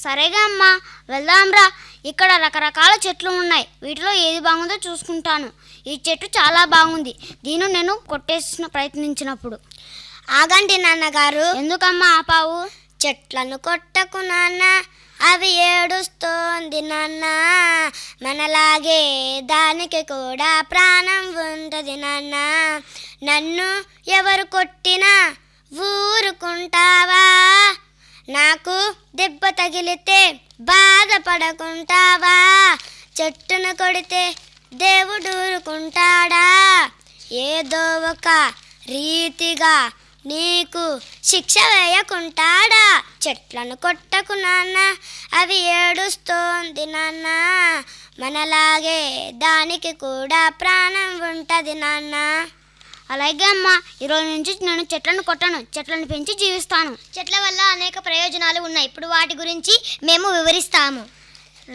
సరేగా అమ్మా వెళ్దాంరా ఇక్కడ రకరకాల చెట్లు ఉన్నాయి వీటిలో ఏది బాగుందో చూసుకుంటాను ఈ చెట్టు చాలా బాగుంది దీన్ని నేను కొట్టేసిన ప్రయత్నించినప్పుడు ఆగండి నాన్నగారు ఎందుకమ్మా ఆపావు చెట్లను కొట్టకు నాన్న అవి ఏడుస్తోంది నాన్న మనలాగే దానికి కూడా ప్రాణం ఉంటుంది నాన్న నన్ను ఎవరు కొట్టినా ఊరుకుంటావా నాకు దెబ్బ తగిలితే బాధపడకుంటావా చెట్టును కొడితే దేవుడు ఊరుకుంటాడా ఏదో ఒక రీతిగా నీకు శిక్ష వేయకుంటాడా చెట్లను కొట్టకు నాన్న అవి ఏడుస్తోంది నాన్న మనలాగే దానికి కూడా ప్రాణం ఉంటది నాన్న అలాగే అమ్మా ఈరోజు నుంచి నేను చెట్లను కొట్టను చెట్లను పెంచి జీవిస్తాను చెట్ల వల్ల అనేక ప్రయోజనాలు ఉన్నాయి ఇప్పుడు వాటి గురించి మేము వివరిస్తాము